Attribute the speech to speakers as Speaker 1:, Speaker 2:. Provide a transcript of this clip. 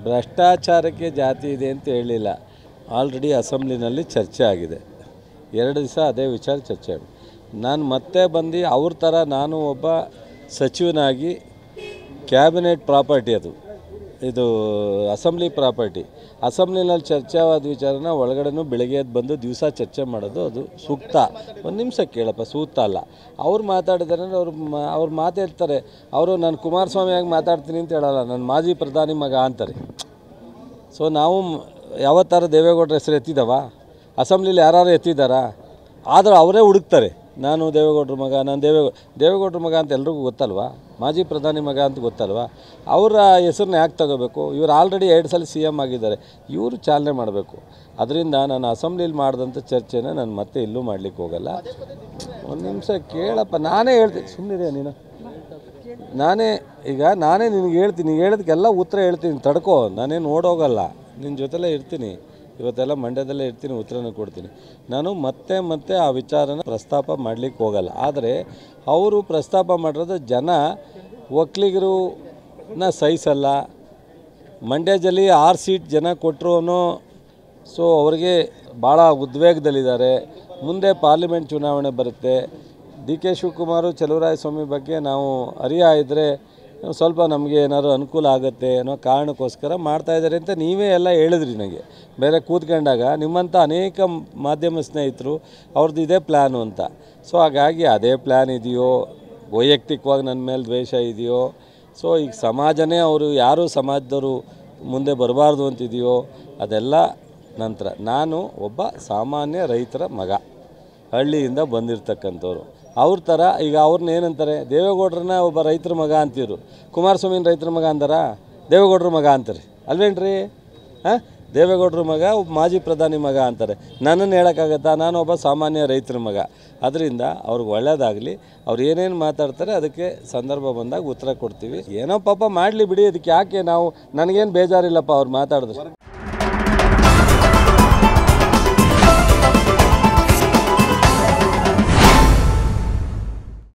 Speaker 1: ಭ್ರಷ್ಟಾಚಾರಕ್ಕೆ ಜಾತಿ ಇದೆ ಅಂತ ಹೇಳಿಲ್ಲ ಆಲ್ರೆಡಿ ಅಸೆಂಬ್ಲಿನಲ್ಲಿ ಚರ್ಚೆ ಆಗಿದೆ ಎರಡು ದಿವಸ ಅದೇ ವಿಚಾರ ಚರ್ಚೆ ಆಗಿದೆ ನಾನು ಮತ್ತೆ ಬಂದು ಅವ್ರ ಥರ ನಾನು ಒಬ್ಬ ಸಚಿವನಾಗಿ ಕ್ಯಾಬಿನೆಟ್ ಪ್ರಾಪರ್ಟಿ ಅದು ಇದು ಅಸೆಂಬ್ಲಿ ಪ್ರಾಪರ್ಟಿ ಅಸೆಂಬ್ಲಿನಲ್ಲಿ ಚರ್ಚೆ ಆದ ವಿಚಾರನ ಒಳಗಡೆನೂ ಬೆಳಗ್ಗೆ ಎದ್ದು ಬಂದು ದಿವಸ ಚರ್ಚೆ ಮಾಡೋದು ಅದು ಸೂಕ್ತ ಒಂದು ನಿಮಿಷ ಕೇಳಪ್ಪ ಸೂಕ್ತ ಅಲ್ಲ ಅವ್ರು ಮಾತಾಡಿದಾರೆ ಅಂದ್ರೆ ಅವ್ರು ಮಾ ಅವ್ರು ಮಾತಾಡ್ತಾರೆ ಅವರು ನಾನು ಕುಮಾರಸ್ವಾಮಿಯಾಗಿ ಮಾತಾಡ್ತೀನಿ ಅಂತ ಹೇಳಲ್ಲ ನಾನು ಮಾಜಿ ಪ್ರಧಾನಿ ಮಗ ಅಂತಾರೆ ಸೊ ನಾವು ಮ್- ಯಾವತ್ತಾರ ದೇವೇಗೌಡರ ಹೆಸರು ಎತ್ತಿದವ ಅಸೆಂಬ್ಲಿಲಿ ಯಾರು ಎತ್ತಿದ್ದಾರಾ ಆದ್ರೆ ಅವರೇ ಹುಡುಕ್ತಾರೆ ನಾನು ದೇವೇಗೌಡರ ಮಗ ನಾನು ದೇವೇಗೌಡ ದೇವೇಗೌಡರ ಮಗ ಅಂತ ಎಲ್ರಿಗೂ ಗೊತ್ತಲ್ವಾ ಮಾಜಿ ಪ್ರಧಾನಿ ಮಗ ಅಂತ ಗೊತ್ತಲ್ವಾ ಅವರ ಹೆಸರನ್ನ ಯಾಕೆ ತಗೋಬೇಕು ಇವರು ಆಲ್ರೆಡಿ ಎರಡು ಸಲ ಸಿ ಎಮ್ ಆಗಿದ್ದಾರೆ ಇವರು ಚಾಲನೆ ಮಾಡಬೇಕು ಅದರಿಂದ ನಾನು ಅಸೆಂಬ್ಲಿಲಿ ಮಾಡಿದಂಥ ಚರ್ಚೆನ ನಾನು ಮತ್ತೆ ಇಲ್ಲೂ ಮಾಡಲಿಕ್ಕೆ ಹೋಗಲ್ಲ ಒಂದು ನಿಮಿಷ ಕೇಳಪ್ಪ ನಾನೇ ಹೇಳ್ತೀನಿ ಸುಮ್ಮನಿದೆ ನೀನು ನಾನೇ ಈಗ ನಾನೇ ನಿನಗೆ ಹೇಳ್ತೀನಿ ನೀನು ಹೇಳಿದ್ಕೆಲ್ಲ ಉತ್ತರ ಹೇಳ್ತೀನಿ ತಡ್ಕೋ ನಾನೇನು ಓಡೋಗಲ್ಲ ನಿನ್ನ ಜೊತೆಲೇ ಇರ್ತೀನಿ ಇವತ್ತೆಲ್ಲ ಮಂಡ್ಯದಲ್ಲೇ ಇರ್ತೀನಿ ಉತ್ತರನ ಕೊಡ್ತೀನಿ ನಾನು ಮತ್ತೆ ಮತ್ತೆ ಆ ವಿಚಾರನ ಪ್ರಸ್ತಾಪ ಮಾಡಲಿಕ್ಕೆ ಹೋಗಲ್ಲ ಆದರೆ ಅವರು ಪ್ರಸ್ತಾಪ ಮಾಡಿರೋದು ಜನ ಒಕ್ಕಲಿಗರನ್ನ ಸಹಿಸಲ್ಲ ಮಂಡ್ಯದಲ್ಲಿ ಆರು ಸೀಟ್ ಜನ ಕೊಟ್ಟರು ಸೊ ಅವ್ರಿಗೆ ಭಾಳ ಉದ್ವೇಗದಲ್ಲಿದ್ದಾರೆ ಮುಂದೆ ಪಾರ್ಲಿಮೆಂಟ್ ಚುನಾವಣೆ ಬರುತ್ತೆ ಡಿ ಕೆ ಶಿವಕುಮಾರು ಚಲುವರಾಯ ಸ್ವಾಮಿ ಬಗ್ಗೆ ನಾವು ಅರಿಯ ಇದ್ದರೆ ಸ್ವಲ್ಪ ನಮಗೆ ಏನಾದ್ರು ಅನುಕೂಲ ಆಗುತ್ತೆ ಅನ್ನೋ ಕಾರಣಕ್ಕೋಸ್ಕರ ಮಾಡ್ತಾ ಇದ್ದಾರೆ ಅಂತ ನೀವೇ ಎಲ್ಲ ಹೇಳಿದ್ರಿ ನನಗೆ ಬೇರೆ ಕೂತ್ಕೊಂಡಾಗ ನಿಮ್ಮಂಥ ಅನೇಕ ಮಾಧ್ಯಮ ಸ್ನೇಹಿತರು ಅವ್ರದ್ದು ಇದೇ ಪ್ಲ್ಯಾನು ಅಂತ ಸೊ ಹಾಗಾಗಿ ಅದೇ ಪ್ಲ್ಯಾನ್ ಇದೆಯೋ ವೈಯಕ್ತಿಕವಾಗಿ ನನ್ನ ಮೇಲೆ ದ್ವೇಷ ಇದೆಯೋ ಸೊ ಈಗ ಸಮಾಜನೇ ಅವರು ಯಾರು ಸಮಾಜದವರು ಮುಂದೆ ಬರಬಾರ್ದು ಅಂತಿದೆಯೋ ಅದೆಲ್ಲ ನಂತರ ನಾನು ಒಬ್ಬ ಸಾಮಾನ್ಯ ರೈತರ ಮಗ ಹಳ್ಳಿಯಿಂದ ಬಂದಿರ್ತಕ್ಕಂಥವ್ರು ಅವ್ರ ಥರ ಈಗ ಅವ್ರನ್ನ ಏನಂತಾರೆ ದೇವೇಗೌಡ್ರನ್ನ ಒಬ್ಬ ರೈತರ ಮಗ ಅಂತಿದ್ರು ಕುಮಾರಸ್ವಾಮಿನ ರೈತರ ಮಗ ಅಂತಾರ ದೇವೇಗೌಡ್ರ ಮಗ ಅಂತಾರೆ ಅಲ್ವೇನ್ರಿ ಹಾಂ ದೇವೇಗೌಡ್ರ ಮಗ ಒಬ್ಬ ಮಾಜಿ ಪ್ರಧಾನಿ ಮಗ ಅಂತಾರೆ ನನ್ನನ್ನು ಹೇಳೋಕ್ಕಾಗತ್ತಾ ನಾನು ಒಬ್ಬ ಸಾಮಾನ್ಯ ರೈತರ ಮಗ ಅದರಿಂದ ಅವ್ರಿಗೆ ಒಳ್ಳೇದಾಗಲಿ ಅವ್ರು ಏನೇನು ಮಾತಾಡ್ತಾರೆ ಅದಕ್ಕೆ ಸಂದರ್ಭ ಬಂದಾಗ ಉತ್ತರ ಕೊಡ್ತೀವಿ ಏನೋ ಪಾಪ ಮಾಡಲಿ ಬಿಡಿ ಅದಕ್ಕೆ ಯಾಕೆ ನಾವು ನನಗೇನು ಬೇಜಾರಿಲ್ಲಪ್ಪ ಅವ್ರು ಮಾತಾಡಿದ್ರೆ